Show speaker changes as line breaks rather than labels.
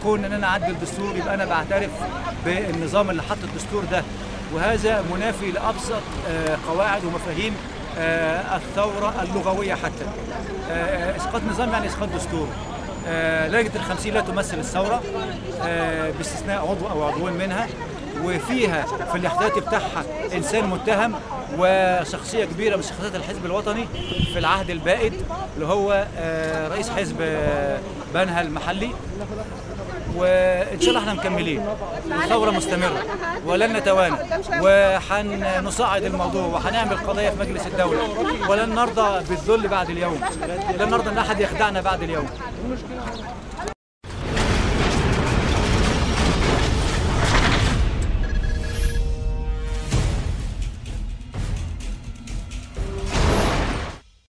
كون ان انا اعدل الدستور يبقى انا بعترف بالنظام اللي حط الدستور ده وهذا منافي لابسط آه، قواعد ومفاهيم آه، الثوره اللغويه حتى آه، اسقاط نظام يعني اسقاط دستور آه، لجنه الخمسين لا تمثل الثوره آه، باستثناء عضو او عضوين منها وفيها في الاحتياطي بتاعها انسان متهم وشخصيه كبيره من شخصيات الحزب الوطني في العهد البائد اللي هو آه، رئيس حزب آه، بنها المحلي وان شاء الله احنا مكملين الثوره مستمره ولن نتوانى وحنصعد الموضوع وهنعمل قضيه في مجلس الدوله ولن نرضى بالذل بعد اليوم لن نرضى ان احد يخدعنا بعد اليوم